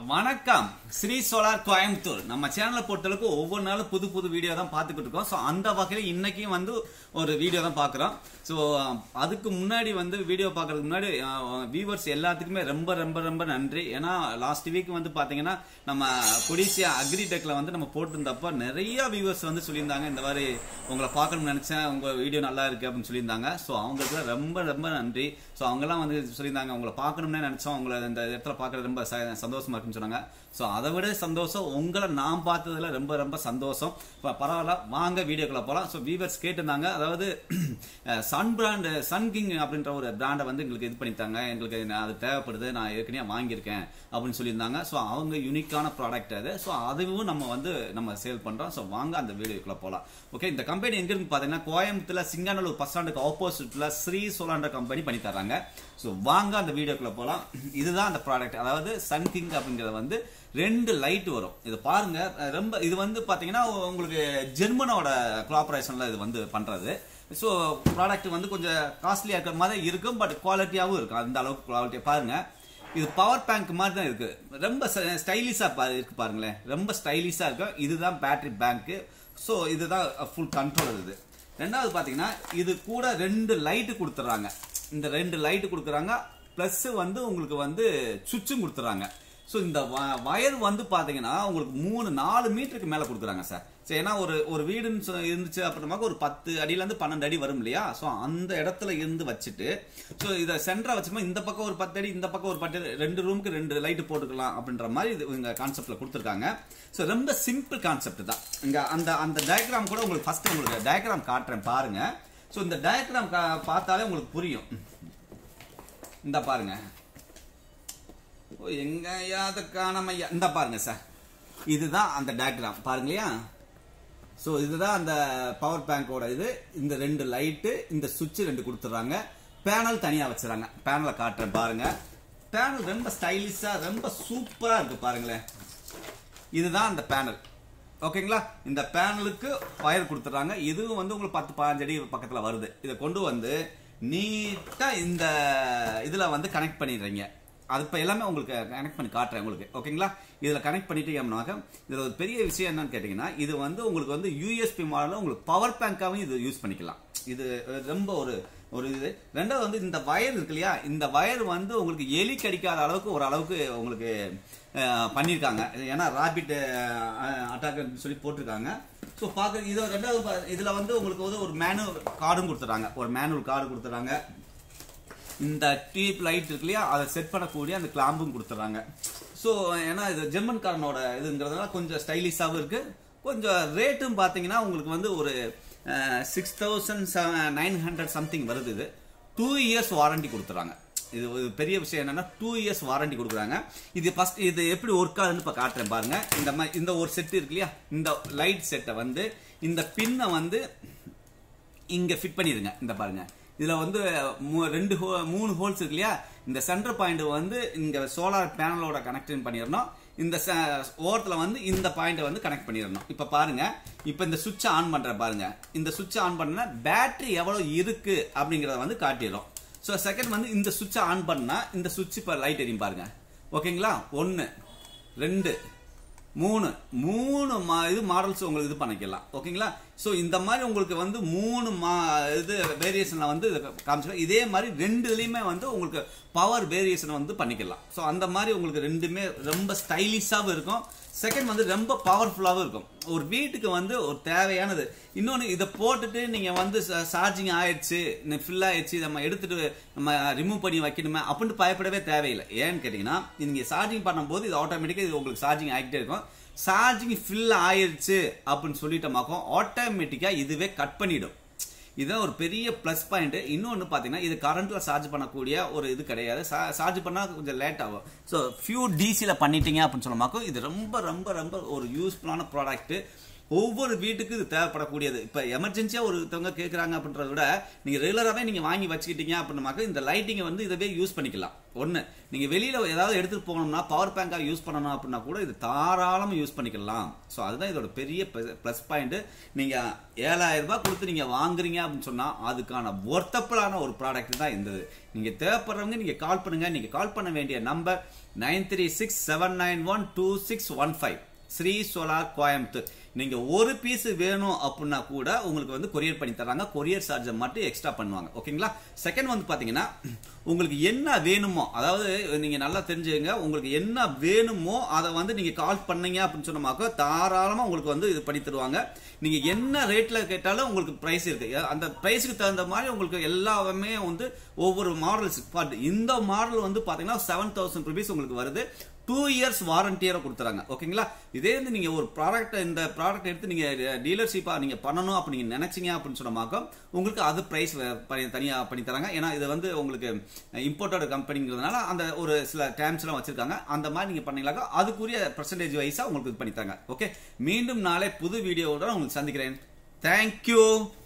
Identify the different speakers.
Speaker 1: வணக்கம் ஸ்ரீ சோலார் கோயம்புத்தூர் நம்ம சேனலை பொறுத்தளவுக்கு ஒவ்வொரு நாளும் புது புது வீடியோ தான் பார்த்துக்கிட்டு இருக்கோம் ஸோ அந்த வகையில் இன்னைக்கும் வந்து ஒரு வீடியோ தான் பார்க்குறோம் ஸோ அதுக்கு முன்னாடி வந்து வீடியோ பார்க்கறதுக்கு முன்னாடி வியூவர்ஸ் எல்லாத்துக்குமே ரொம்ப ரொம்ப ரொம்ப நன்றி ஏன்னா லாஸ்ட் வீக் வந்து பார்த்தீங்கன்னா நம்ம கொடிசியா அக்ரிடெக்ல வந்து நம்ம போட்டிருந்தப்போ நிறைய வியூவர்ஸ் வந்து சொல்லியிருந்தாங்க இந்த மாதிரி உங்களை பார்க்கணும்னு நினைச்சேன் உங்க வீடியோ நல்லா இருக்கு அப்படின்னு சொல்லியிருந்தாங்க ஸோ அவங்களுக்கு ரொம்ப ரொம்ப நன்றி ஸோ அவங்கெல்லாம் வந்து சொல்லியிருந்தாங்க உங்களை பார்க்கணும்னே நினைச்சோம் உங்களை இந்த இடத்துல பார்க்கறது ரொம்ப ச- சந்தோஷமா இருக்குன்னு சொன்னாங்க ஸோ அதை விட சந்தோஷம் உங்களை நான் பார்த்ததுல ரொம்ப ரொம்ப சந்தோஷம் ப- பரவாயில்ல வாங்க வீடியோக்குள்ள போகலாம் ஸோ வீவர்ஸ் கேட்டிருந்தாங்க அதாவது சன் பிராண்ட் சன் கிங் அப்படின்ற ஒரு பிராண்டை வந்து எங்களுக்கு இது பண்ணித்தாங்க எங்களுக்கு நா- அது தேவைப்படுது நான் ஏற்கனவே வாங்கியிருக்கேன் அப்படின்னு சொல்லியிருந்தாங்க ஸோ அவங்க யூனிக்கான ப்ராடக்ட் அது ஸோ அதுவும் நம்ம வந்து நம்ம சேல் பண்றோம் ஸோ வாங்க அந்த வீடியோக்குள்ள போகலாம் ஓகே இந்த கம்பெனி எங்க இருக்கு பார்த்தீங்கன்னா கோயம்புத்தூர்ல சிங்கானூர் பஸ் ஸ்டாண்டுக்கு ஆப்போசிட்ல ஸ்ரீ சோலான்ற கம்பெனி பண்ணி தர்றாங்க ஸோ வாங்க அந்த வீடியோக்குள்ள போகலாம் இதுதான் அந்த ப்ராடக்ட் அதாவது சன் கிங் அப்படிங்கிறது வந்து ரெண்டு லைட் வரும் இது பாருங்க அஹ் ரொம்ப இது வந்து பாத்தீங்கன்னா உங்களுக்கு ஜெர்மனோட கோஆபரேஷன்ல இது வந்து பண்றது ஸோ ப்ராடக்ட் வந்து கொஞ்சம் காஸ்ட்லியா இருக்கிற மாதிரி இருக்கும் பட் குவாலிட்டியாகவும் இருக்கும் அந்த அளவுக்கு குவாலிட்டி பாருங்க இது பவர் பேங்க் மாதிரி தான் இருக்கு ரொம்ப ஸ்டைலிஷா இருக்கு பாருங்களேன் ரொம்ப ஸ்டைலிஷா இருக்கும் இதுதான் பேட்டரி பேங்க் ஸோ இதுதான் ஃபுல் கண்ட்ரோல் இது ரெண்டாவது பாத்தீங்கன்னா இது கூட ரெண்டு லைட்டு கொடுத்துட்றாங்க இந்த ரெண்டு லைட்டு கொடுக்குறாங்க ப்ளஸ் வந்து உங்களுக்கு வந்து சுவிட்சும் கொடுத்துறாங்க ஸோ இந்த வயர் வந்து பாத்தீங்கன்னா உங்களுக்கு மூணு நாலு மீட்டருக்கு மேல கொடுக்குறாங்க சார் சரி ஏன்னா ஒரு ஒரு வீடுன்னு சொ- இருந்துச்சு அப்படின்னாக்க ஒரு பத்து அடியிலேருந்து பன்னெண்டு அடி வரும் இல்லையா ஸோ அந்த இடத்துல இருந்து வச்சுட்டு ஸோ இதை சென்டரா வச்சுமா இந்த பக்கம் ஒரு பத்து அடி இந்த பக்கம் ஒரு பத்து அடி, ரெண்டு ரூமுக்கு ரெண்டு லைட்டு போட்டுக்கலாம் அப்படின்ற மாதிரி இது இவங்க கான்செப்ட்ல கொடுத்துருக்காங்க ஸோ ரொம்ப சிம்பிள் கான்செப்ட் தான் இங்க அந்த அந்த டயக்ராம் கூட உங்களுக்கு ஃபர்ஸ்ட் உங்களுக்கு டயக்ராம் காட்டுறேன் பாருங்க ஸோ இந்த டயக்ராம் பார்த்தாலே உங்களுக்கு புரியும் இந்த பாருங்க ஓ எங்கயாவது காணமையா இந்த பாருங்க சார் இதுதான் அந்த டயக்ராம் பாருங்களையா ஸோ இதுதான் அந்த பவர் பேங்கோட இது இந்த ரெண்டு லைட்டு இந்த சுவிட்ச் ரெண்டு கொடுத்துட்றாங்க பேனல் தனியாக வச்சுறாங்க பேனலை காட்டுறேன் பாருங்க பேனல் ரொம்ப ஸ்டைலிஷா ரொம்ப சூப்பரா இருக்கு பாருங்களேன் இதுதான் அந்த பேனல் ஓகேங்களா இந்த பேனலுக்கு வயர் கொடுத்துட்றாங்க இதுவும் வந்து உங்களுக்கு பத்து பதினஞ்சு அடி பக்கத்தில் வருது இதை கொண்டு வந்து நீட்டா இந்த இதுல வந்து கனெக்ட் பண்ணிடுறீங்க அது இப்போ எல்லாமே உங்களுக்கு கனெக்ட் பண்ணி காட்டுறேன் உங்களுக்கு ஓகேங்களா இதில் கனெக்ட் பண்ணிட்டீங்கன்னாக்க இதில் ஒரு பெரிய விஷயம் என்னன்னு கேட்டிங்கன்னா இது வந்து உங்களுக்கு வந்து யூஎஸ்பி மாடலில் உங்களுக்கு பவர் பேங்காகவும் இது யூஸ் பண்ணிக்கலாம் இது ரொம்ப ஒரு ஒரு இது ரெண்டாவது வந்து இந்த வயர் இருக்கு இல்லையா இந்த வயர் வந்து உங்களுக்கு எலி கடிக்காத அளவுக்கு ஒரு அளவுக்கு உங்களுக்கு அஹ், பண்ணியிருக்காங்க ஏன்னா ராபிட் அட்டாக் சொல்லி போட்டிருக்காங்க ஸோ பார்க்க இது ரெண்டாவது பா- இதுல வந்து உங்களுக்கு வந்து ஒரு மேனுவல் கார்டும் கொடுத்துறாங்க ஒரு மேனுவல் கார்டு கொடுத்துறாங்க இந்த டியூப் லைட் இருக்கு இல்லையா அதை செட் பண்ணக்கூடிய அந்த கிளாம்பும் கொடுத்துறாங்க ஸோ ஏன்னா இது ஜெர்மன் காரனோட இதுங்கிறதுனால கொஞ்சம் ஸ்டைலிஷாகவும் இருக்கு கொஞ்சம் ரேட்டும் பார்த்தீங்கன்னா உங்களுக்கு வந்து ஒரு six thousand nine hundred something வருது இது டூ இயர்ஸ் வாரண்டி கொடுத்துறாங்க இது ஒரு பெரிய விஷயம் என்னன்னா டூ இயர்ஸ் வாரண்டி கொடுக்குறாங்க இது ஃபர்ஸ்ட் இது எப்படி ஒர்க் ஆகுதுன்னு இப்போ காட்டுறேன் பாருங்க இந்த மாதிரி இந்த ஒரு செட் இருக்கு இல்லையா இந்த லைட் செட்டை வந்து இந்த பின்னை வந்து இங்க ஃபிட் பண்ணிடுங்க இந்த பாருங்க இதுல வந்து மூ- ரெண்டு ஹோ- மூணு ஹோல்ஸ் இருக்கு இல்லையா இந்த சென்டர் பாயிண்ட் வந்து இங்க சோலார் பேனலோட கனெக்ட் பண்ணிடணும் இந்த ச- ஓரத்துல வந்து இந்த பாயிண்ட வந்து கனெக்ட் பண்ணிடணும் இப்ப பாருங்க இப்ப இந்த சுவிட்ச் ஆன் பண்ற பாருங்க இந்த சுவிட்ச் ஆன் பண்ணா பேட்டரி எவ்வளவு இருக்கு அப்படிங்கறத வந்து காட்டிடும் ஸோ செகண்ட் வந்து இந்த சுவிட்ச் ஆன் பண்ணா இந்த சுவிட்ச் இப்ப லைட் எரியும் பாருங்க ஓகேங்களா ஒன்னு ரெண்டு மூணு மூணு மா இது மாடல்ஸ் உங்களுக்கு இது பண்ணிக்கலாம் ஓகேங்களா ஸோ இந்த மாதிரி உங்களுக்கு வந்து மூணு மா இது வேரியேஷனில் வந்து காமிச்சிக்கலாம் இதே மாதிரி ரெண்டுலேயுமே வந்து உங்களுக்கு பவர் வேரியேஷன் வந்து பண்ணிக்கலாம் ஸோ அந்த மாதிரி உங்களுக்கு ரெண்டுமே ரொம்ப ஸ்டைலிஷாகவும் இருக்கும் செகண்ட் வந்து ரொம்ப பவர்ஃபுல்லாகவும் இருக்கும் ஒரு வீட்டுக்கு வந்து ஒரு தேவையானது இன்னொன்று இதை போட்டுட்டு நீங்கள் வந்து சார்ஜிங் ஆயிடுச்சு ஃபில் ஆயிடுச்சு நம்ம எடுத்துட்டு நம்ம ரிமூவ் பண்ணி வைக்கணுமே அப்படின்னு பயப்படவே தேவையில்லை ஏன்னு கேட்டிங்கன்னா நீங்கள் சார்ஜிங் பண்ணும்போது இது ஆட்டோமேட்டிக்காக இது உங்களுக்கு சார்ஜிங் ஆகிட்டே இருக்கும் சார்ஜிங் ஃபில் ஆயிருச்சு அப்படின்னு சொல்லிட்டோமாக்கும் ஆட்டோமேட்டிக்காக இதுவே கட் பண்ணிடும் இதுதான் ஒரு பெரிய ப்ளஸ் பாயிண்ட் இன்னொன்று பார்த்தீங்கன்னா இது கரண்ட்ல சார்ஜ் பண்ணக்கூடிய ஒரு இது கிடையாது சார்ஜ் பண்ணால் கொஞ்சம் லேட் ஆகும் ஸோ ஃபியூ டிசியில் பண்ணிட்டீங்க அப்படின்னு சொல்லமாக்கும் இது ரொம்ப ரொம்ப ரொம்ப ஒரு யூஸ்ஃபுல்லான ப்ராடக்ட் ஒவ்வொரு வீட்டுக்கு இது தேவைப்படக்கூடியது இப்ப எமர்ஜென்சியா ஒருத்தவங்க கேட்கறாங்க அப்படின்றத விட நீங்க ரெகுலராகவே நீங்க வாங்கி வச்சுக்கிட்டீங்க அப்படின்னாக்க இந்த லைட்டிங்கை வந்து இதவே யூஸ் பண்ணிக்கலாம் ஒண்ணு நீங்க வெளியில ஏதாவது எடுத்துட்டு போகணும்னா பவர் பேங்கா யூஸ் பண்ணணும் அப்படின்னா கூட இது தாராளமா யூஸ் பண்ணிக்கலாம் ஸோ அதுதான் இதோட பெரிய ப்ளஸ் பாயிண்ட் நீங்க ஏழாயிரம் ரூபாய் கொடுத்து நீங்க வாங்குறீங்க அப்படின்னு சொன்னா அதுக்கான ஒர்த்தபிளான ஒரு ப்ராடக்ட் தான் இந்த இது. நீங்க தேவைப்படுறவங்க நீங்க கால் பண்ணுங்க நீங்க கால் பண்ண வேண்டிய number nine three six seven nine one two six one five Shri solar Coimbatore நீங்க ஒரு பீஸ் வேணும் அப்படின்னா கூட உங்களுக்கு வந்து கொரியர் பண்ணி தராங்க கொரியர் சார்ஜை மட்டும் எக்ஸ்ட்ரா பண்ணுவாங்க ஓகேங்களா செகண்ட் வந்து பாத்தீங்கன்னா உங்களுக்கு என்ன வேணுமோ அதாவது நீங்க நல்லா தெரிஞ்சுங்க உங்களுக்கு என்ன வேணுமோ அதை வந்து நீங்க கால் பண்ணீங்க அப்படின்னு சொன்னமாக்க தாராளமா உங்களுக்கு வந்து இது பண்ணி தருவாங்க நீங்க என்ன ரேட்ல கேட்டாலும் உங்களுக்கு பிரைஸ் இருக்கு அந்த பிரைஸுக்கு தகுந்த மாதிரி உங்களுக்கு எல்லாமே வந்து ஒவ்வொரு மாடல்ஸ் இந்த மாடல் வந்து பாத்தீங்கன்னா செவன் தௌசண்ட் ருபீஸ் உங்களுக்கு வருது டூ இயர்ஸ் வாரண்டியரை கொடுத்துறாங்க ஓகேங்களா இதே வந்து நீங்க ஒரு ப்ராடக்ட் இந்த ப்ராடக்ட் எடுத்து நீங்க டீலர்ஷிப்பா நீங்க பண்ணணும் அப்படி நீங்க நினைச்சீங்க அப்படின்னு சொன்னமாக்க உங்களுக்கு அது பிரைஸ் தனியா பண்ணி தராங்க ஏன்னா இது வந்து உங்களுக்கு இம்போர்ட்டட் கம்பெனிங்கிறதுனால அந்த ஒரு சில டேம்ஸ் எல்லாம் வச்சிருக்காங்க அந்த மாதிரி நீங்க பண்ணீங்களாக்கா அதுக்குரிய பர்சன்டேஜ் வைஸா உங்களுக்கு இது பண்ணி தராங்க ஓகே மீண்டும் நாளை புது வீடியோவோட உங்களுக்கு சந்திக்கிறேன் தேங்க்யூ